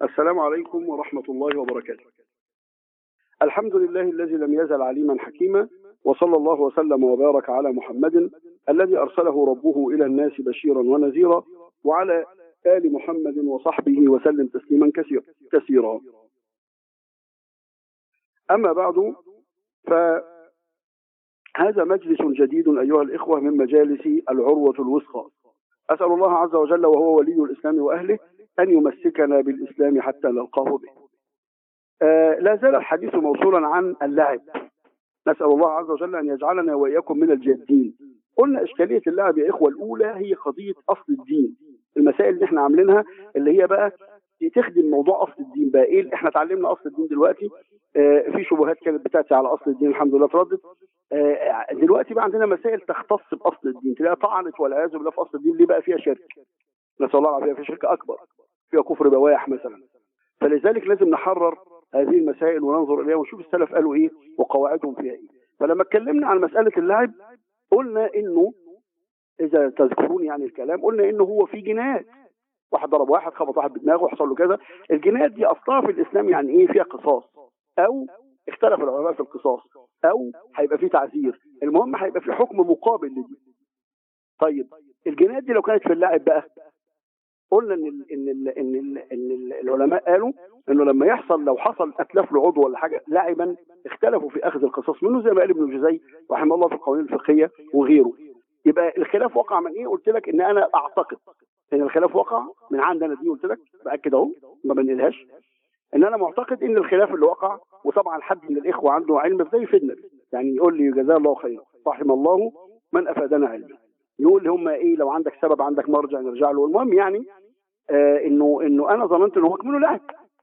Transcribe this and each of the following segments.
السلام عليكم ورحمة الله وبركاته الحمد لله الذي لم يزل عليما حكيما وصلى الله وسلم وبارك على محمد الذي أرسله ربه إلى الناس بشيرا ونذيرا وعلى آل محمد وصحبه وسلم تسليما كثيرا كثيرا أما بعد فهذا مجلس جديد أيها الإخوة من مجالس العروة الوثقى أسأل الله عز وجل وهو ولي الإسلام وأهله أن يمسكنا بالإسلام حتى نلقاه به آه لا زال الحديث موصولا عن اللعب نسأل الله عز وجل أن يجعلنا وإياكم من الجادين قلنا إشكالية اللعب يا إخوة الأولى هي قضية أصل الدين المسائل اللي احنا عاملينها اللي هي بقى تخدم موضوع اصل الدين بقى ايه احنا اتعلمنا اصل الدين دلوقتي آه في شبهات كانت بتاتي على اصل الدين الحمد لله اتردت آه دلوقتي بقى عندنا مسائل تختص باصل الدين تلاقيها طعنت والعياذ بالله في اصل الدين ليه بقى فيها شرك نسال الله العافيه في شرك اكبر فيها كفر بواح مثلا فلذلك لازم نحرر هذه المسائل وننظر اليها ونشوف السلف قالوا ايه وقواعدهم فيها ايه فلما اتكلمنا عن مساله اللعب قلنا انه اذا تذكرون يعني الكلام قلنا انه هو في جنايات واحد ضرب واحد خبط واحد بدماغه وحصل له كذا الجنايات دي اصلها في الاسلام يعني ايه فيها قصاص او اختلف العلماء في القصاص او هيبقى في تعزير المهم هيبقى في حكم مقابل لدي طيب الجنايات دي لو كانت في اللعب بقى قلنا ان ال ان ال ان ال ان ال العلماء قالوا انه لما يحصل لو حصل اتلاف لعضو ولا حاجه لاعبا اختلفوا في اخذ القصاص منه زي ما قال ابن الجزي رحمه الله في القوانين الفقهيه وغيره يبقى الخلاف وقع من ايه قلت لك ان انا اعتقد ان الخلاف وقع من عندنا دي قلت لك باكد اهو ما بنقلهاش ان انا معتقد ان الخلاف اللي وقع وطبعا حد من الاخوه عنده علم فده يفيدنا يعني يقول لي جزاه الله خيرا رحم الله من افادنا علما يقول لي هم ايه لو عندك سبب عندك مرجع نرجع له المهم يعني آه انه انه انا ظننت انه هو كمان لعب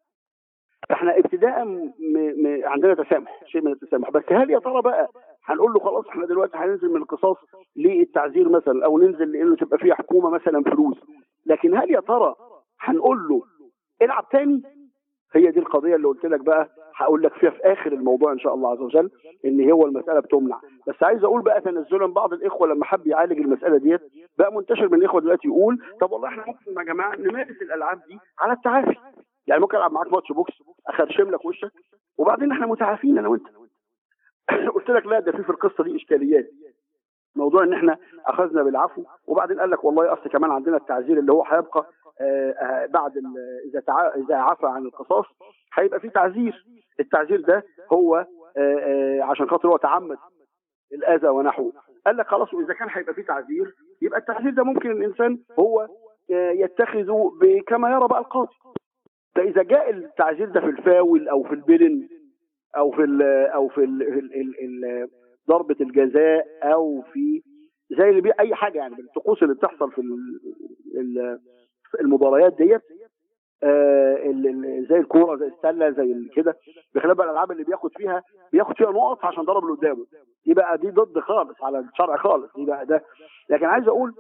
فاحنا ابتداء م م عندنا تسامح شيء من التسامح بس هل يا ترى بقى هنقول له خلاص احنا دلوقتي هننزل من القصاص للتعزير مثلا او ننزل لانه تبقى فيه حكومه مثلا فلوس لكن هل يا ترى هنقول له العب تاني هي دي القضيه اللي قلت لك بقى هقول لك فيها في اخر الموضوع ان شاء الله عز وجل ان هو المساله بتمنع بس عايز اقول بقى تنزلا بعض الاخوه لما حب يعالج المساله ديت بقى منتشر من الاخوه دلوقتي يقول طب والله احنا ممكن يا جماعه نمارس الالعاب دي على التعافي يعني ممكن العب معاك ماتش بوكس اخرشم لك وشك وبعدين احنا متعافين انا وانت قلت لك لا ده في في القصه دي اشكاليات موضوع ان احنا اخذنا بالعفو وبعدين قال لك والله اصل كمان عندنا التعزير اللي هو هيبقى آآ آآ بعد اذا تع... اذا عفى عن القصاص هيبقى في تعزير التعزير ده هو آآ عشان خاطر هو تعمد الاذى ونحوه قال لك خلاص واذا كان هيبقى في تعزير يبقى التعزير ده ممكن الانسان هو يتخذه كما يرى بقى القاضي فاذا جاء التعزير ده في الفاول او في البلن او في ال او في ال ال ال ال ضربه الجزاء او في زي اللي بي اي حاجه يعني بالطقوس اللي بتحصل في ال المباريات ديت آه زي الكوره زي السله زي كده بخلاف بقى الالعاب اللي بياخد فيها بياخد فيها نقط عشان ضرب اللي قدامه دي بقى دي ضد خالص على الشرع خالص دي بقى ده لكن عايز اقول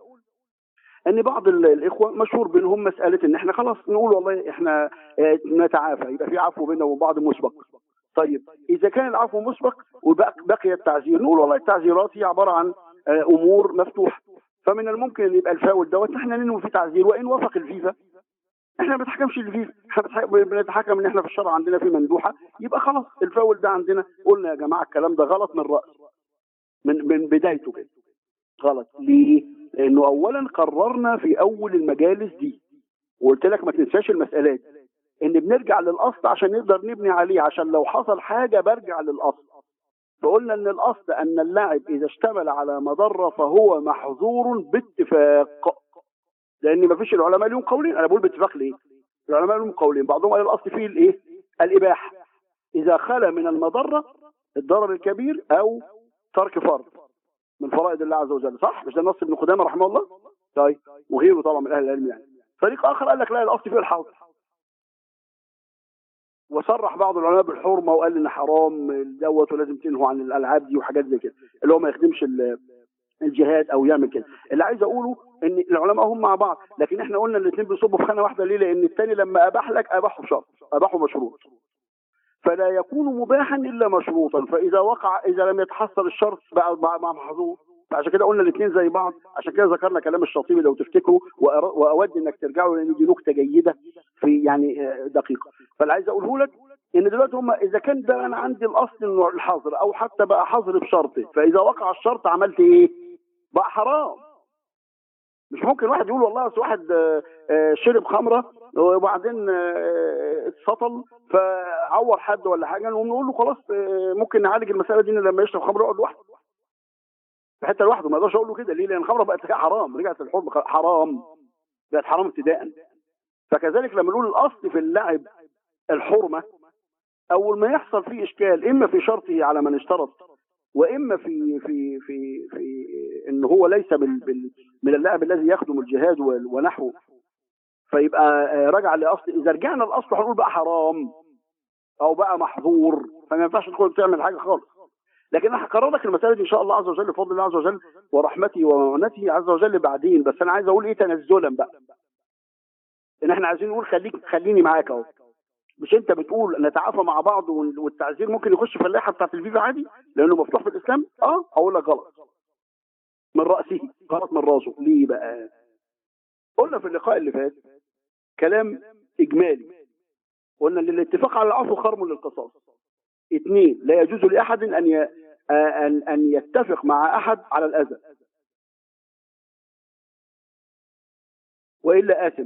ان بعض الاخوه مشهور بينهم مساله ان احنا خلاص نقول والله احنا نتعافى يبقى في عفو بيننا وبين بعض مسبق طيب اذا كان العفو مسبق وبقي التعزير نقول والله التعزيرات هي عباره عن امور مفتوحه فمن الممكن ان يبقى الفاول دوت احنا ننوي فيه تعزير وان وافق الفيفا احنا ما بنتحكمش الفيفا احنا بنتحكم ان احنا في الشرع عندنا في مندوحه يبقى خلاص الفاول ده عندنا قلنا يا جماعه الكلام ده غلط من راس من من بدايته كده غلط ليه؟ لانه اولا قررنا في اول المجالس دي وقلت لك ما تنساش المسالات ان بنرجع للاصل عشان نقدر نبني عليه عشان لو حصل حاجه برجع للاصل فقلنا ان الاصل ان اللاعب اذا اشتمل على مضره فهو محظور باتفاق لان ما فيش العلماء لهم قولين انا بقول باتفاق ليه العلماء لهم قولين بعضهم قال الاصل فيه الايه الاباحه اذا خلى من المضره الضرر الكبير او ترك فرض من فرائض الله عز وجل صح مش ده نص ابن قدامه رحمه الله طيب وغيره طبعا من اهل العلم يعني فريق اخر قال لك لا الاصل فيه الحظر وصرح بعض العلماء بالحرمه وقال ان حرام دوت ولازم تنهوا عن الالعاب دي وحاجات زي كده اللي هو ما يخدمش الجهاد او يعمل كده اللي عايز اقوله ان العلماء هم مع بعض لكن احنا قلنا الاثنين بيصبوا في خانه واحده ليه لان الثاني لما اباح لك اباحه بشرط اباحه مشروط فلا يكون مباحا الا مشروطا فاذا وقع اذا لم يتحصل الشرط بقى مع محظور فعشان كده قلنا الاثنين زي بعض عشان كده ذكرنا كلام الشاطبي لو تفتكروا وأر- واود انك ترجعوا لان دي نكته جيده في يعني آه، دقيقه فاللي عايز اقوله لك ان دلوقتي هم اذا كان ده انا عندي الاصل انه الحظر او حتى بقى حظر بشرطه فاذا وقع الشرط عملت ايه؟ بقى حرام مش ممكن واحد يقول والله اصل واحد آه، آه، شرب خمره وبعدين آه، اتسطل فعور حد ولا حاجه نقوم نقول له خلاص آه، ممكن نعالج المساله دي إن لما يشرب خمره يقعد لوحده في حته لوحده ما اقدرش اقول له كده ليه؟ لان الخمره بقت حرام رجعت الحرم حرام بقت حرام ابتداء فكذلك لما نقول الاصل في اللعب الحرمه اول ما يحصل فيه اشكال اما في شرطه على من اشترط واما في في في في ان هو ليس بال بال من اللعب الذي يخدم الجهاد وال- ونحوه فيبقى آه، راجع لاصل اذا رجعنا لاصل هنقول بقى حرام او بقى محظور فما ينفعش تدخل تعمل حاجه خالص لكن انا هكرر لك المساله دي ان شاء الله عز وجل بفضل الله عز وجل ورحمته ومعونته عز وجل بعدين بس انا عايز اقول ايه تنزلا بقى ان احنا عايزين نقول خليك خليني معاك اهو مش انت بتقول نتعافى مع بعض وال- والتعزير ممكن يخش في اللائحه بتاعت الفيفا عادي لانه مفتوح في الاسلام اه هقول لك غلط من راسه غلط من راسه ليه بقى قلنا في اللقاء اللي فات كلام اجمالي قلنا ان الاتفاق على العفو خرم للقصاص اثنين لا يجوز لاحد ان ي... ان ان يتفق مع احد على الاذى والا اثم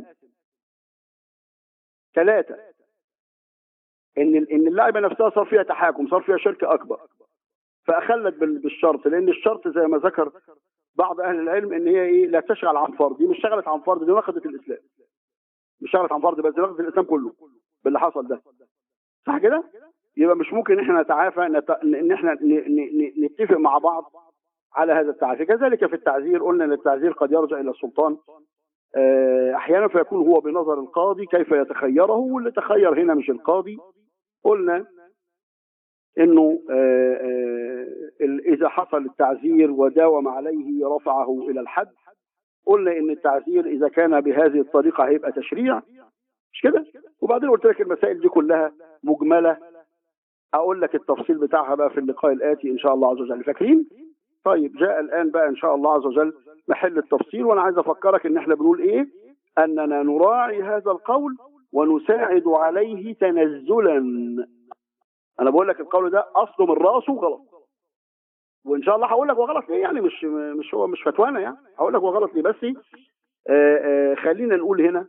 ثلاثه ان ال- ان اللعبه نفسها صار فيها تحاكم صار فيها شركه اكبر فاخلت بال- بالشرط لان الشرط زي ما ذكر بعض اهل العلم ان هي ايه لا تشغل عن فرد دي مش شغلت عن فرد دي واخدت الاسلام مش شغلت عن فرد بس دي واخدت الاسلام كله باللي حصل ده صح كده يبقى مش ممكن احنا نتعافى نت... ان احنا ن... ن... ن... نتفق مع بعض على هذا التعافي كذلك في التعزير قلنا ان التعزير قد يرجع الى السلطان آه، احيانا فيكون هو بنظر القاضي كيف يتخيره واللي تخير هنا مش القاضي قلنا انه آه، آه، ال- اذا حصل التعزير وداوم عليه رفعه الى الحد قلنا ان التعزير اذا كان بهذه الطريقه هيبقى تشريع مش كده وبعدين قلت لك المسائل دي كلها مجمله اقول لك التفصيل بتاعها بقى في اللقاء الاتي ان شاء الله عز وجل فاكرين طيب جاء الان بقى ان شاء الله عز وجل محل التفصيل وانا عايز افكرك ان احنا بنقول ايه اننا نراعي هذا القول ونساعد عليه تنزلا انا بقول لك القول ده اصله من راسه غلط وان شاء الله هقول لك هو غلط ليه يعني مش مش هو مش فتوانا يعني هقول لك هو غلط ليه بس آه آه خلينا نقول هنا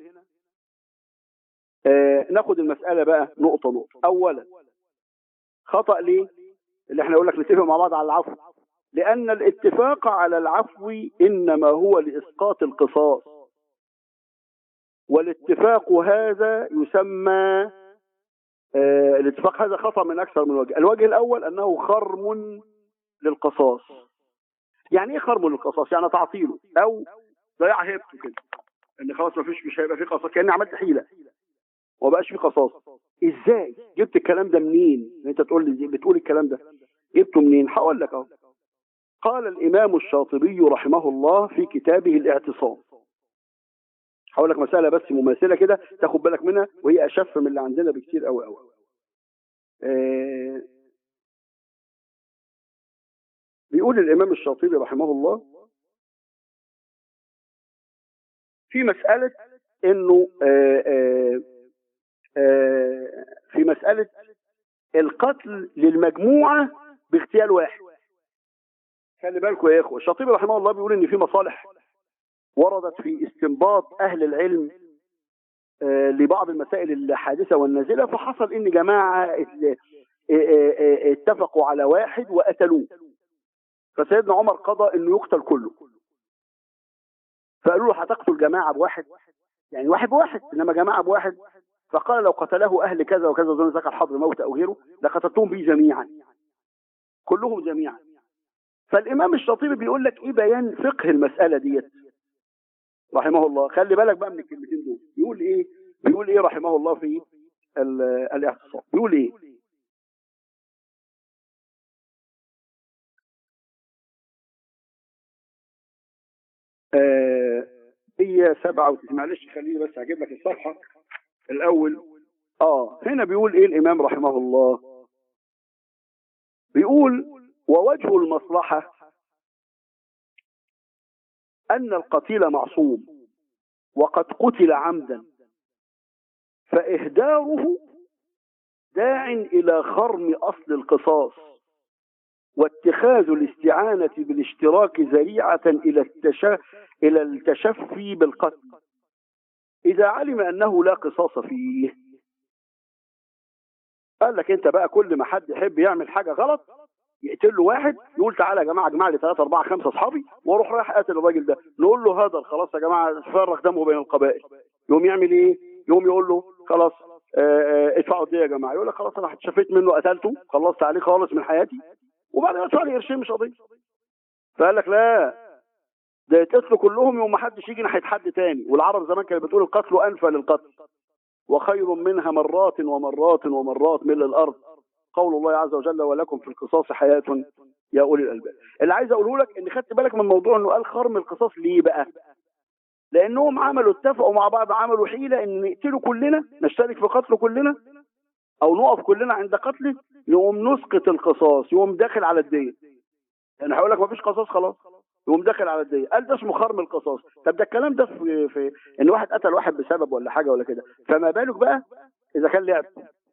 آه ناخد المساله بقى نقطه نقطه اولا خطا ليه اللي احنا نقول لك نتفق مع بعض على العفو لان الاتفاق على العفو انما هو لاسقاط القصاص والاتفاق هذا يسمى آه الاتفاق هذا خطا من اكثر من وجه الوجه الاول انه خرم للقصاص يعني ايه خرم للقصاص يعني تعطيله او ضياع هيبته كده ان خلاص ما فيش مش هيبقى في قصاص كاني عملت حيله وما بقاش في قصاص ازاي جبت الكلام ده منين انت تقول لي بتقول الكلام ده جبته منين هقول لك اهو قال الامام الشاطبي رحمه الله في كتابه الاعتصام هقول لك مساله بس مماثله كده تاخد بالك منها وهي اشف من اللي عندنا بكتير قوي قوي آه بيقول الامام الشاطبي رحمه الله في مساله انه آه آه آه في مساله القتل للمجموعه باغتيال واحد خلي بالكم يا اخوه الشاطبي رحمه الله بيقول ان في مصالح وردت في استنباط اهل العلم آه لبعض المسائل الحادثه والنازله فحصل ان جماعه اتفقوا على واحد وقتلوه فسيدنا عمر قضى انه يقتل كله فقالوا له هتقتل جماعه بواحد يعني واحد بواحد انما جماعه بواحد فقال لو قتله اهل كذا وكذا دون ذكر حضر موت او غيره لقتلتهم به جميعا كلهم جميعا فالامام الشاطبي بيقول لك ايه بيان فقه المساله ديت رحمه الله خلي بالك بقى من الكلمتين دول بيقول ايه بيقول ايه رحمه الله في الاعتصام بيقول ايه آه هي سبعة وتسعين معلش خليني بس هجيب لك الصفحة الأول آه هنا بيقول إيه الإمام رحمه الله بيقول ووجه المصلحة أن القتيل معصوم وقد قتل عمدا فإهداره داع إلى خرم أصل القصاص واتخاذ الاستعانة بالاشتراك ذريعة إلى التش... إلى التشفي بالقتل إذا علم أنه لا قصاص فيه قال لك أنت بقى كل ما حد يحب يعمل حاجة غلط يقتل له واحد يقول تعالى يا جماعة اجمع لي ثلاثة أربعة خمسة أصحابي وأروح رايح قاتل الراجل ده نقول له هذا خلاص يا جماعة فرق دمه بين القبائل يقوم يعمل إيه؟ يقوم يقول له خلاص آه، آه، ادفعوا دي يا جماعة يقول لك خلاص أنا اتشفيت منه قتلته خلصت عليه خالص من حياتي وبعدين ادفع لي قرشين مش قضية فقال لك لا ده يتقتلوا كلهم يوم ما حدش يجي ناحيه حد تاني والعرب زمان كانت بتقول القتل انفى للقتل وخير منها مرات ومرات ومرات ملء الارض قول الله عز وجل ولكم في القصاص حياه يا اولي الالباب اللي عايز اقوله لك ان خدت بالك من موضوع انه قال خرم القصاص ليه بقى لانهم عملوا اتفقوا مع بعض عملوا حيله ان نقتله كلنا نشترك في قتله كلنا او نقف كلنا عند قتله يقوم نسقط القصاص يقوم داخل على الدين يعني هقول لك مفيش قصاص خلاص يقوم داخل على الدية قال ده اسمه خرم القصاص طب ده الكلام ده في, في ان واحد قتل واحد بسبب ولا حاجه ولا كده فما بالك بقى اذا كان لعب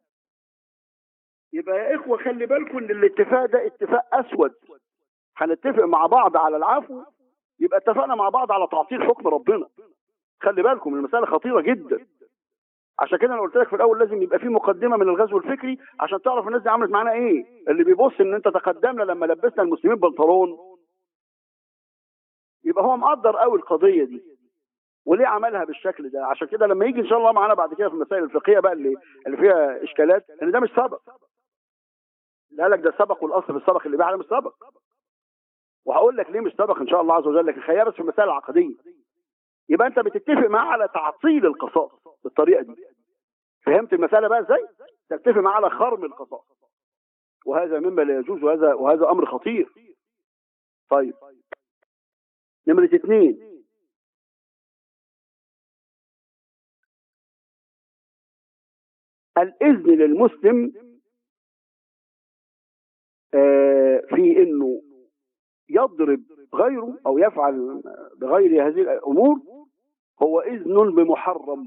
يبقى يا اخوه خلي بالكم ان الاتفاق ده اتفاق اسود هنتفق مع بعض على العفو يبقى اتفقنا مع بعض على تعطيل حكم ربنا خلي بالكم المساله خطيره جدا عشان كده انا قلت لك في الاول لازم يبقى في مقدمه من الغزو الفكري عشان تعرف الناس دي عملت معانا ايه اللي بيبص ان انت تقدمنا لما لبسنا المسلمين بنطلون يبقى هو مقدر قوي القضيه دي وليه عملها بالشكل ده عشان كده لما يجي ان شاء الله معانا بعد كده في المسائل الفقهيه بقى اللي اللي فيها اشكالات ان ده مش سبق اللي قال لك ده سبق والاصل في السبق اللي بعد مش سبق وهقول لك ليه مش سبق ان شاء الله عز وجل لكن خليها بس في المسائل العقديه يبقى انت بتتفق معاه على تعطيل القصاص بالطريقه دي فهمت المساله بقى ازاي تتفق معاه على خرم القصاص وهذا مما لا يجوز وهذا وهذا امر خطير طيب نمرة اثنين الإذن للمسلم آه، في انه يضرب غيره او يفعل بغير هذه الامور هو اذن بمحرم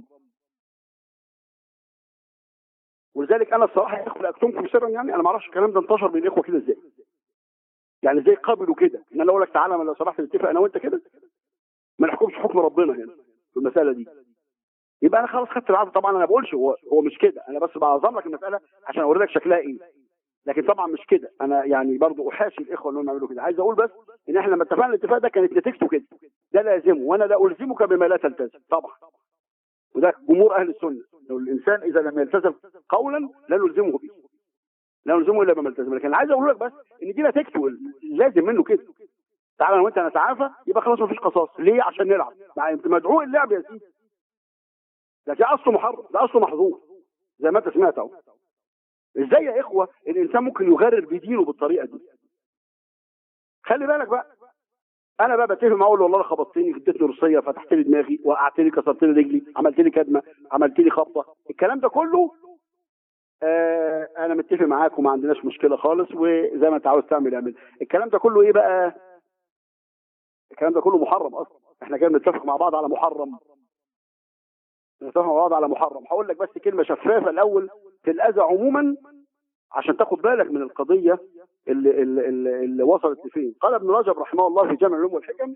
ولذلك انا الصراحه يا اخوه اكتمكم سرا يعني انا ما اعرفش الكلام ده انتشر بين الاخوه كده ازاي يعني ازاي قبلوا كده ان انا اقول لك تعالى ما لو سمحت نتفق انا وانت كده ما نحكمش حكم ربنا هنا في المساله دي يبقى انا خلاص خدت العرض طبعا انا ما بقولش هو هو مش كده انا بس بعظم لك المساله عشان اوري لك شكلها ايه لكن طبعا مش كده انا يعني برضو احاشي الاخوه اللي هم يعملوا كده عايز اقول بس ان احنا لما اتفقنا الاتفاق ده كانت نتيجته كده ده لازمه وانا لا الزمك بما لا تلتزم طبعا وده جمهور اهل السنه لو الانسان اذا لم يلتزم قولا لا نلزمه به لا نلزمه الا بما يلتزم لكن عايز اقول لك بس ان دي نتيجته لازم منه كده تعالى انا وانت نتعافى يبقى خلاص مفيش قصاص ليه عشان نلعب مع مدعو اللعب يا سيدي ده ده اصله محرم ده اصله محظور زي ما انت سمعت اهو ازاي يا اخوه الانسان ممكن يغرر بدينه بالطريقه دي خلي بالك بقى انا بقى بتفق معاه اقول له والله خبطتني اديتني روسيه فتحت لي دماغي وقعت لي كسرت لي رجلي عملت لي كدمه عملت لي خبطه الكلام ده كله آه انا متفق معاك وما عندناش مشكله خالص وزي ما انت عاوز تعمل اعمل الكلام ده كله ايه بقى الكلام ده كله محرم اصلا احنا كده بنتفق مع بعض على محرم نتفق مع بعض على محرم هقول لك بس كلمه شفافه الاول في الاذى عموما عشان تاخد بالك من القضيه اللي, اللي, اللي, اللي وصلت لفين قال ابن رجب رحمه الله في جامع العلوم والحكم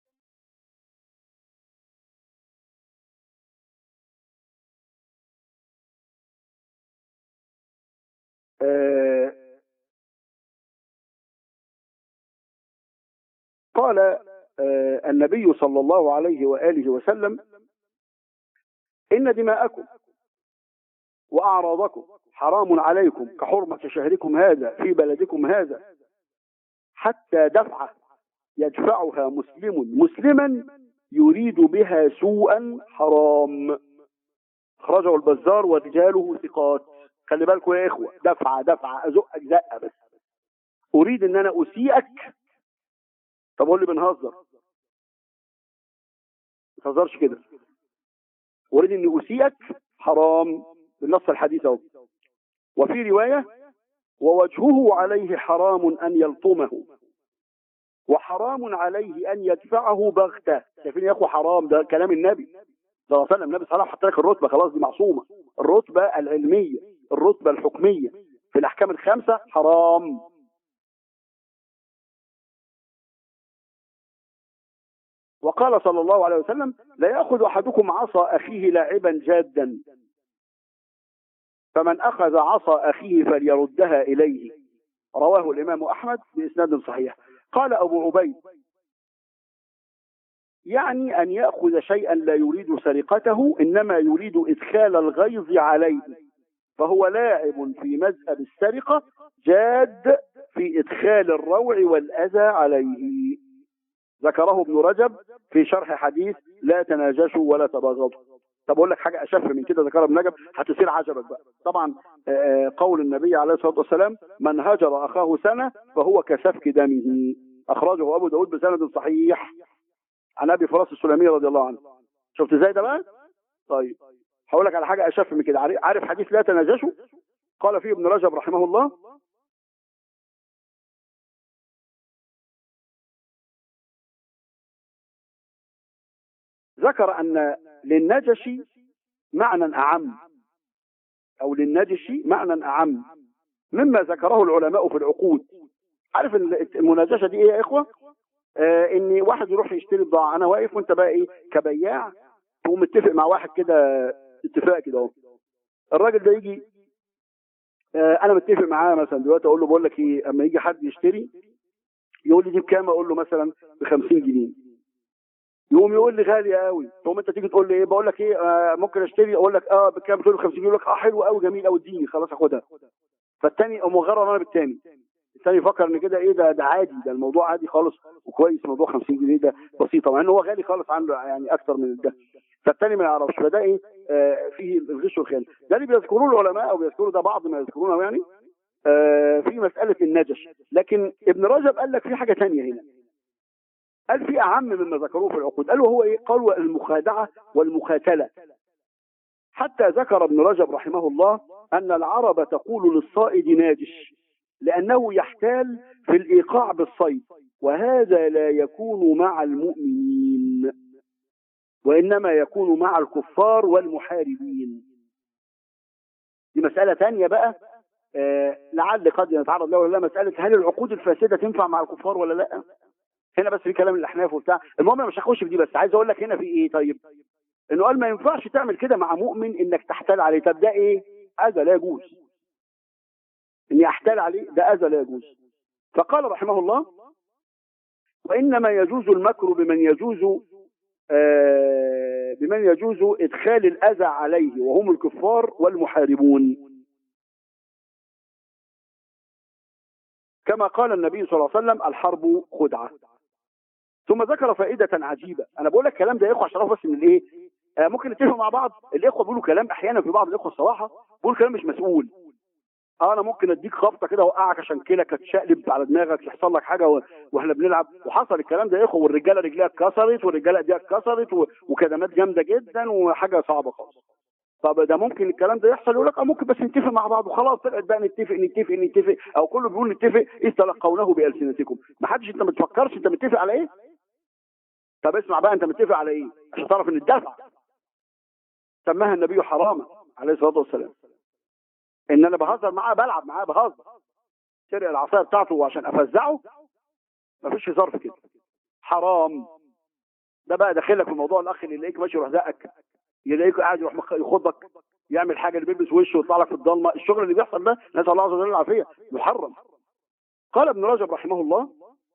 آه قال آه النبي صلى الله عليه وآله وسلم إن دماءكم وأعراضكم حرام عليكم كحرمة شهركم هذا في بلدكم هذا حتى دفعة يدفعها مسلم مسلما يريد بها سوءا حرام خرجه البزار ورجاله ثقات خلي بالكم يا إخوة دفعة دفعة أزقك زقة بس أريد أن أنا أسيئك طب قول لي بنهزر ما تهزرش كده أريد أن أسيئك حرام بالنص الحديث اهو وفي رواية ووجهه عليه حرام أن يلطمه وحرام عليه ان يدفعه بغته شايفين يا اخو حرام ده كلام النبي صلى الله عليه وسلم النبي صلى الله عليه وسلم حط لك الرتبه خلاص دي معصومه الرتبه العلميه الرتبه الحكميه في الاحكام الخمسه حرام وقال صلى الله عليه وسلم لا ياخذ احدكم عصا اخيه لاعبا جادا فمن اخذ عصا اخيه فليردها اليه رواه الامام احمد باسناد صحيح قال ابو عبيد يعني ان ياخذ شيئا لا يريد سرقته انما يريد ادخال الغيظ عليه فهو لاعب في مذهب السرقه جاد في ادخال الروع والاذى عليه ذكره ابن رجب في شرح حديث لا تناجشوا ولا تباغضوا طب اقول لك حاجه اشف من كده ذكرها ابن رجب هتصير عجبك بقى طبعا آه، قول النبي عليه الصلاه والسلام من هجر اخاه سنه فهو كسفك دمه اخرجه ابو داود بسند صحيح عن ابي فراس السلمي رضي الله عنه شفت ازاي ده بقى طيب هقول لك على حاجه اشف من كده عارف- عارف حديث لا تناجشوا قال فيه ابن رجب رحمه الله ذكر ان للنجشي معنى اعم او للنجشي معنى اعم مما ذكره العلماء في العقود عارف ال- المناجشه دي ايه يا اخوه آه ان واحد يروح يشتري بضاعه انا واقف وانت بقى ايه كبياع تقوم متفق مع واحد كده اتفاق كده اهو الراجل ده يجي آه انا متفق معاه مثلا دلوقتي اقول له بقول لك ايه اما يجي حد يشتري يقول لي دي بكام اقول له مثلا ب 50 جنيه يقوم يقول لي غالي قوي تقوم انت تيجي تقول لي ايه بقول لك ايه آه ممكن اشتري اقول لك اه بكام تقول له 50 يقول لك اه حلو قوي جميل قوي اديني خلاص اخدها فالتاني قام مغرر انا بالتاني الثاني يفكر ان كده ايه ده ده عادي ده الموضوع عادي خالص وكويس موضوع 50 جنيه ده بسيطه مع ان هو غالي خالص عنده يعني اكتر من ده فالثاني ما يعرفش فده ايه آه فيه الغش والخيانه ده اللي بيذكروه العلماء او بيذكروا ده بعض ما يذكرونه يعني آه في مساله النجش لكن ابن رجب قال لك في حاجه ثانيه هنا قال في اعم مما ذكروه في العقود قال وهو ايه قالوا المخادعه والمخاتله حتى ذكر ابن رجب رحمه الله ان العرب تقول للصائد ناجش لانه يحتال في الايقاع بالصيد وهذا لا يكون مع المؤمنين وانما يكون مع الكفار والمحاربين دي مساله ثانيه بقى آه لعل قد نتعرض له ولا لا مساله هل العقود الفاسده تنفع مع الكفار ولا لا هنا بس في كلام الاحناف وبتاع المهم انا مش هخش في دي بس عايز اقول لك هنا في ايه طيب انه قال ما ينفعش تعمل كده مع مؤمن انك تحتال عليه طب ده ايه اذى لا يجوز اني احتال عليه ده اذى لا يجوز فقال رحمه الله وانما يجوز المكر بمن يجوز آه بمن يجوز ادخال الاذى عليه وهم الكفار والمحاربون كما قال النبي صلى الله عليه وسلم الحرب خدعه ثم ذكر فائدة عجيبة أنا بقول لك الكلام ده يا إخوة عشان أعرف بس إن الإيه آه ممكن نتفق مع بعض الإخوة بيقولوا كلام أحيانا في بعض الإخوة الصراحة بيقولوا كلام مش مسؤول اه انا ممكن اديك خبطه كده اوقعك عشان كده تشقلب على دماغك يحصل لك حاجه و... واحنا بنلعب وحصل الكلام ده يا اخوه والرجاله رجليها اتكسرت والرجاله ايديها اتكسرت و... وكدمات جامده جدا وحاجه صعبه خالص طب ده ممكن الكلام ده يحصل يقول لك اه ممكن بس نتفق مع بعض وخلاص طلعت بقى نتفق نتفق نتفق او كله بيقول نتفق اذ تلقونه بالسنتكم ما حدش انت ما تفكرش انت متفق على ايه طب اسمع بقى انت متفق على ايه عشان تعرف ان الدفع سماها النبي حراما عليه الصلاه والسلام ان انا بهزر معاه بلعب معاه بهزر سرق العصايه بتاعته عشان افزعه مفيش هزار في كده حرام ده بقى داخلك في موضوع الاخ اللي يلاقيك ماشي يروح زقك يلاقيك قاعد يروح مخ- يخضك يعمل حاجه اللي بيلبس وشه ويطلع لك في الضلمه الشغل اللي بيحصل ده نسال الله عز وجل العافيه محرم قال ابن رجب رحمه الله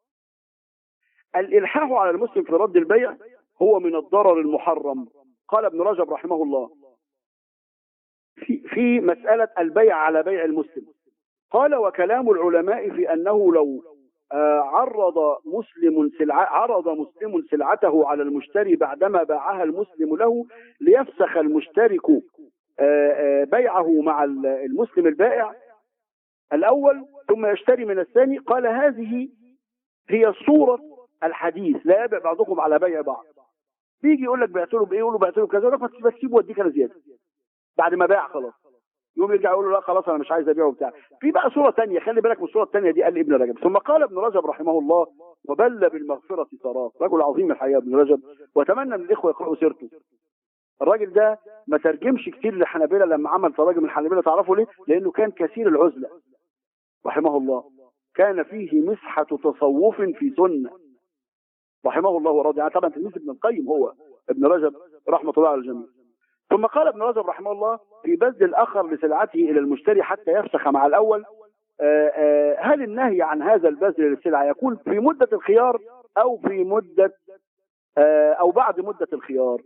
الالحاح على المسلم في رد البيع هو من الضرر المحرم قال ابن رجب رحمه الله في في مسألة البيع على بيع المسلم قال وكلام العلماء في أنه لو آه، عرض مسلم سلع عرض مسلم سلعته على المشتري بعدما باعها المسلم له ليفسخ المشترك آه، آه، بيعه مع ال- المسلم البائع الأول ثم يشتري من الثاني قال هذه هي صورة الحديث لا يبيع بعضكم على بيع بعض بيجي يقول لك بعت له بايه يقول له بعت له كذا يقول لك ما تسيبه تسيبه واديك انا زياده بعد ما باع خلاص يقوم يرجع يقول له لا خلاص انا مش عايز ابيعه وبتاع في بقى صوره ثانيه خلي بالك من الصوره الثانيه دي قال ابن رجب ثم قال ابن رجب رحمه الله وبل بالمغفرة صراط رجل عظيم الحقيقة ابن رجب واتمنى من الإخوة يقرأوا سيرته الراجل ده ما ترجمش كتير للحنابلة لما عمل تراجم الحنابلة تعرفوا ليه؟ لأنه كان كثير العزلة رحمه الله كان فيه مسحة تصوف في سنة رحمه الله ورضي عنه طبعا تلميذ ابن القيم هو ابن رجب رحمة الله على الجميع ثم قال ابن رجب رحمه الله في بذل الآخر لسلعته إلى المشتري حتى يفسخ مع الأول آآ آآ هل النهي عن هذا البذل للسلعة يكون في مدة الخيار أو في مدة أو بعد مدة الخيار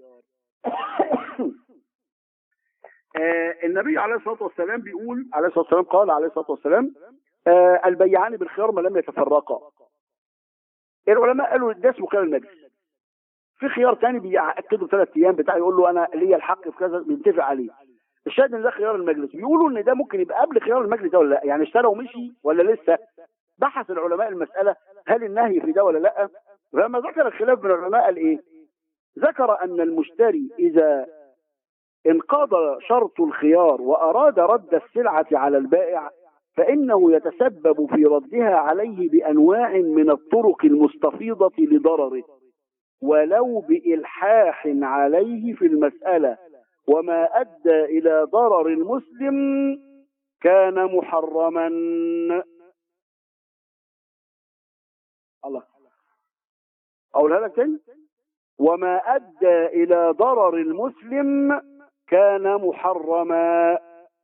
النبي عليه الصلاة والسلام بيقول عليه الصلاة والسلام قال عليه الصلاة والسلام البيعان بالخيار ما لم يتفرقا العلماء قالوا ده اسمه خيار المجلس في خيار تاني بيأكدوا ثلاث ايام بتاع يقول له انا ليا الحق في كذا بيتفق عليه الشاهد ان ده خيار المجلس بيقولوا ان ده ممكن يبقى قبل خيار المجلس ده ولا لا يعني اشترى ومشي ولا لسه بحث العلماء المسألة هل النهي في ده ولا لا فلما ذكر الخلاف بين العلماء قال ايه ذكر ان المشتري اذا انقضى شرط الخيار واراد رد السلعة على البائع فإنه يتسبب في ردها عليه بأنواع من الطرق المستفيضة لضرره ولو بإلحاح عليه في المسألة وما أدى إلى ضرر المسلم كان محرما الله أقولها لك تاني وما أدى إلى ضرر المسلم كان محرما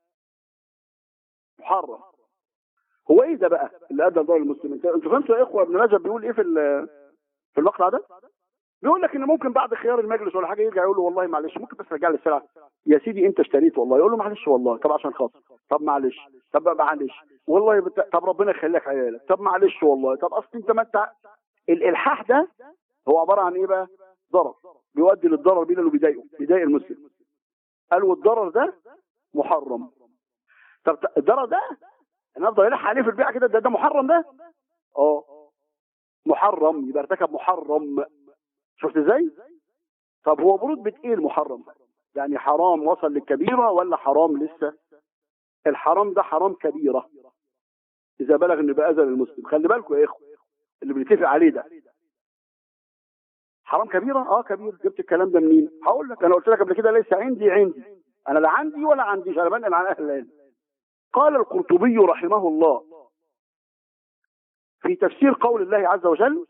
محرم هو ايه ده بقى اللي ادى ضرر المسلم انتوا فهمتوا يا اخوه ابن رجب بيقول ايه في في المقطع ده بيقول لك ان ممكن بعد خيار المجلس ولا حاجه يرجع يقول له والله معلش ممكن بس رجع لي السلعه يا سيدي انت اشتريت والله يقول له معلش والله طب عشان خاطر طب معلش طب معلش والله بت... طب ربنا يخليك عيالك طب معلش والله طب اصل انت ما انت الالحاح ده هو عباره عن ايه بقى ضرر بيؤدي للضرر بين اللي بيضايقه بيضايق المسلم قال والضرر ده محرم طب الضرر ده انا افضل الح عليه في البيع كده ده, ده محرم ده اه محرم يبقى ارتكب محرم شفت ازاي طب هو برتبه ايه المحرم يعني حرام وصل للكبيره ولا حرام لسه الحرام ده حرام كبيره اذا بلغ انه بقى اذى للمسلم خلي بالكم يا اخوه اللي بنتفق عليه ده حرام كبيره اه كبير جبت الكلام ده منين هقول لك انا قلت لك قبل كده ليس عندي عندي انا لا عندي ولا عنديش انا بنقل عن اهل العلم قال القرطبي رحمه الله في تفسير قول الله عز وجل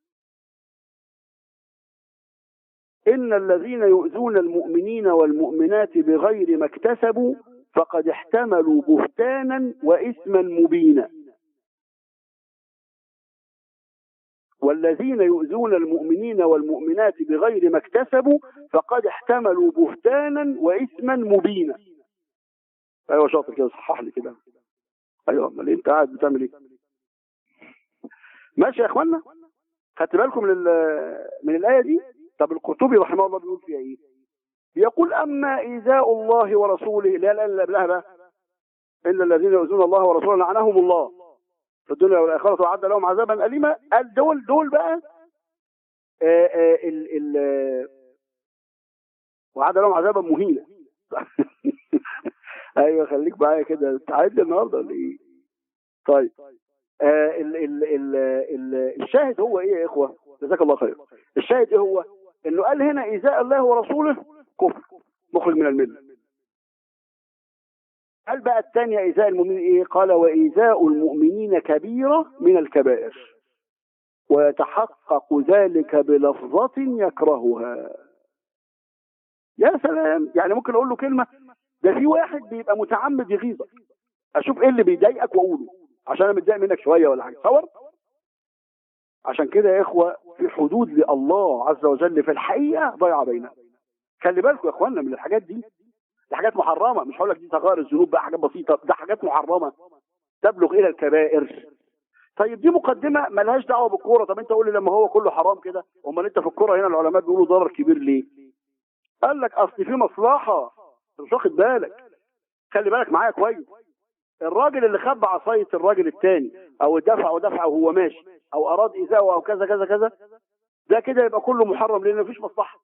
إن الذين يؤذون المؤمنين والمؤمنات بغير ما اكتسبوا فقد احتملوا بهتانا وإثما مبينا والذين يؤذون المؤمنين والمؤمنات بغير ما اكتسبوا فقد احتملوا بهتانا وإثما مبينا ايوه شاطر كده صحح لي كده ايوه امال انت قاعد بتعمل ايه ماشي يا اخوانا خدت بالكم من من الايه دي طب القرطبي رحمه الله بيقول فيها ايه بيقول اما ايذاء الله ورسوله لا لا اللي قبلها بقى الا الذين يؤذون الله ورسوله لعنهم الله في الدنيا والاخره وعد لهم عذابا اليما قال دول دول بقى آآ آآ ال ال وعد لهم عذابا مهينا ايوه خليك معايا كده انت عايز النهارده ولا ايه طيب آه ال ال ال ال الشاهد هو ايه يا اخوه جزاك الله خير الشاهد ايه هو انه قال هنا ايذاء الله ورسوله كفر مخرج من المله قال بقى الثانية إيذاء المؤمنين إيه؟ قال وإيذاء المؤمنين كبيرة من الكبائر ويتحقق ذلك بلفظة يكرهها يا سلام يعني ممكن أقول له كلمة ده في واحد بيبقى متعمد يغيظك اشوف ايه اللي بيضايقك واقوله عشان انا متضايق منك شويه ولا حاجه تصور عشان كده يا اخوه في حدود لله عز وجل في الحقيقه ضيع بيننا خلي بالكم يا اخوانا من الحاجات دي دي حاجات محرمه مش هقول لك دي صغائر الذنوب بقى حاجات بسيطه ده حاجات محرمه تبلغ الى الكبائر طيب دي مقدمه ملهاش دعوه بالكوره طب انت قول لي لما هو كله حرام كده امال انت في الكوره هنا العلماء بيقولوا ضرر كبير ليه قال لك اصل في مصلحه مش واخد بالك خلي بالك معايا كويس الراجل اللي خب عصايه الراجل الثاني او دفع ودفعه وهو ماشي او اراد ايذاءه او كذا كذا كذا ده كده يبقى كله محرم لان مفيش مصلحه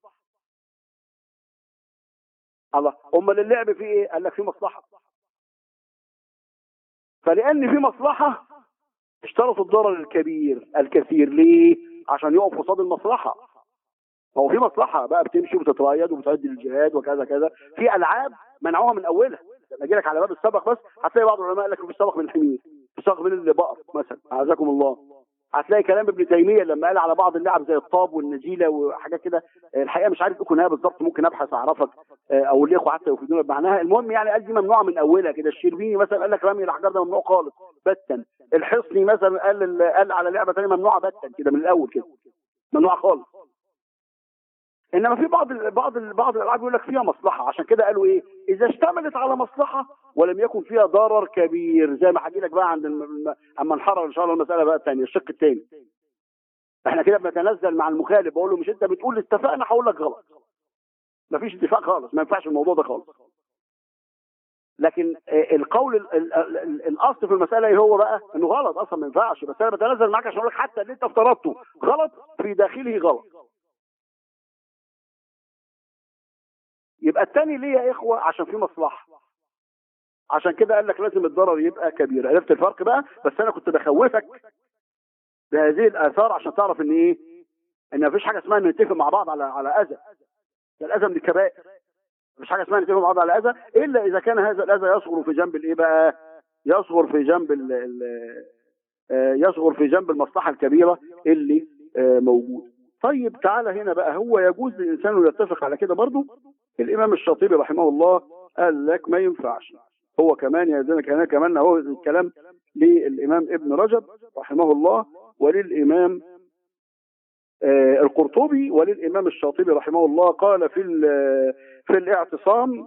الله امال اللعب فيه ايه قال لك فيه مصلحه فلان في مصلحه اشترطوا الضرر الكبير الكثير ليه عشان يقف قصاد المصلحه هو في مصلحه بقى بتمشي وبتتريض وبتؤدي للجهاد وكذا كذا في العاب منعوها من اولها لما اجي لك على باب السبق بس هتلاقي بعض العلماء قال لك في السبق من الحمير في السبق من البقر مثلا اعزكم الله هتلاقي كلام ابن تيميه لما قال على بعض اللعب زي الطاب والنجيله وحاجات كده الحقيقه مش عارف ايه بالظبط ممكن ابحث اعرفك او الاخوه حتى يفيدونا بمعناها المهم يعني قال دي ممنوعه من اولها كده الشربيني مثلا قال لك رمي الاحجار ده ممنوع خالص بتا الحصني مثلا قال قال على لعبه ثانيه ممنوعه بتا كده من الاول كده ممنوعه خالص انما في بعض بعض بعض الالعاب يقول لك فيها مصلحه عشان كده قالوا ايه اذا اشتملت على مصلحه ولم يكن فيها ضرر كبير زي ما هجي لك بقى عند اما نحرر ان شاء الله المساله بقى الثانيه الشق الثاني احنا كده بنتنزل مع المخالف بقول له مش انت بتقول اتفقنا هقول لك غلط مفيش اتفاق خالص ما ينفعش الموضوع ده خالص لكن القول ال ال ال الاصل في المساله ايه هو بقى انه غلط اصلا ما ينفعش بس انا بتنازل معاك عشان اقول لك حتى اللي انت افترضته غلط في داخله غلط يبقى الثاني ليه يا اخوه عشان في مصلحه عشان كده قال لك لازم الضرر يبقى كبير عرفت الفرق بقى بس انا كنت بخوفك بهذه الاثار عشان تعرف ان ايه ان مفيش حاجه اسمها ان نتفق مع بعض على على اذى ده الاذى من الكبائر مفيش حاجه اسمها نتفق مع بعض على اذى الا اذا كان هذا الاذى يصغر في جنب الايه بقى يصغر في جنب ال ال يصغر في جنب المصلحه الكبيره اللي موجود طيب تعالى هنا بقى هو يجوز للانسان انه يتفق على كده برضه الامام الشاطبي رحمه الله قال لك ما ينفعش هو كمان يا كان كمان هو الكلام للامام ابن رجب رحمه الله وللامام آه القرطبي وللامام الشاطبي رحمه الله قال في في الاعتصام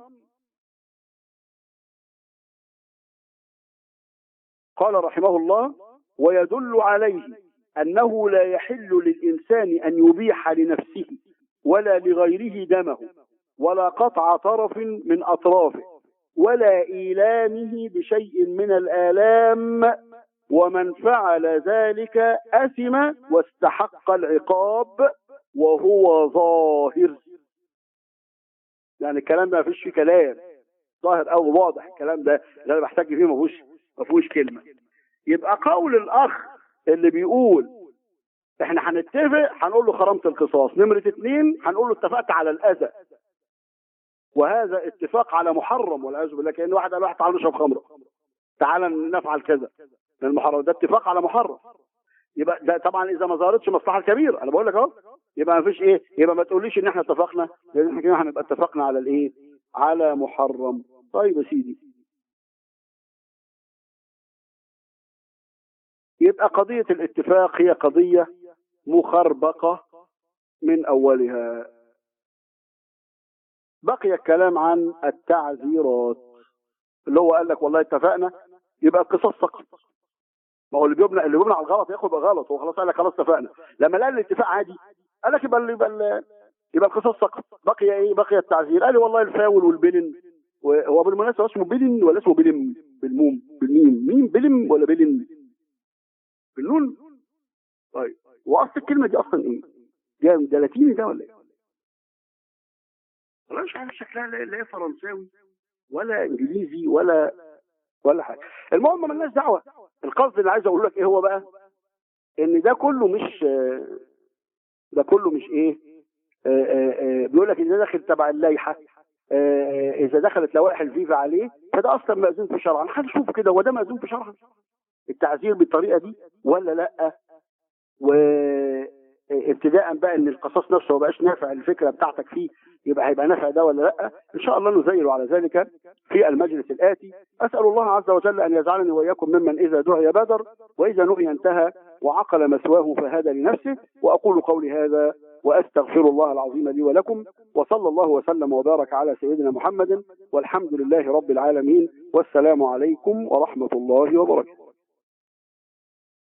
قال رحمه الله ويدل عليه أنه لا يحل للإنسان أن يبيح لنفسه ولا لغيره دمه ولا قطع طرف من أطرافه ولا إيلامه بشيء من الآلام ومن فعل ذلك أثم واستحق العقاب وهو ظاهر يعني الكلام ده ما فيش فيه كلام ظاهر أو واضح الكلام ده اللي أنا بحتاج فيه ما فيهوش ما فيهوش كلمة يبقى قول الأخ اللي بيقول احنا هنتفق هنقول له خرمت القصاص نمرة اتنين هنقول له اتفقت على الأذى وهذا اتفاق على محرم والعياذ بالله كأن واحد قال واحد تعال نشرب خمرة تعال نفعل كذا من المحرم ده اتفاق على محرم يبقى ده طبعا اذا ما ظهرتش مصلحه كبيره انا بقول لك اهو يبقى ما فيش ايه يبقى ما تقوليش ان احنا اتفقنا لان احنا كده هنبقى اتفقنا على الايه على محرم طيب يا سيدي يبقى قضية الاتفاق هي قضية مخربقة من أولها بقي الكلام عن التعذيرات اللي هو قال لك والله اتفقنا يبقى القصاص سقط ما هو اللي بيبنى اللي بيبنى على الغلط ياخد غلط هو خلاص قال لك خلاص اتفقنا لما قال الاتفاق عادي قال لك يبقى يبقى يبقى القصاص سقط بقي ايه بقي التعذير قال لي والله الفاول والبلن هو بالمناسبه اسمه بلن ولا اسمه بلم بالموم بالميم ميم بلم ولا بلن بالنون طيب واصل الكلمه دي اصلا ايه جاي ده لاتيني ده ولا ايه والله مش عارف شكلها لا فرنساوي ولا انجليزي ولا ولا حاجه المهم مالناش دعوه القصد اللي عايز اقول لك ايه هو بقى ان ده كله مش ده كله مش ايه بيقول لك ان ده داخل تبع اللائحه اذا دخلت لوائح الفيفا عليه فده اصلا مأذون في شرعا هنشوف كده هو ده مأذون في شرعا التعذير بالطريقه دي ولا لا وابتداء بقى ان القصاص نفسه ما بقاش نافع الفكره بتاعتك فيه يبقى هيبقى نافع ده ولا لا ان شاء الله نزيل على ذلك في المجلس الاتي اسال الله عز وجل ان يجعلني واياكم ممن اذا دعي بدر واذا نهي انتهى وعقل مثواه فهذا لنفسه واقول قولي هذا واستغفر الله العظيم لي ولكم وصلى الله وسلم وبارك على سيدنا محمد والحمد لله رب العالمين والسلام عليكم ورحمه الله وبركاته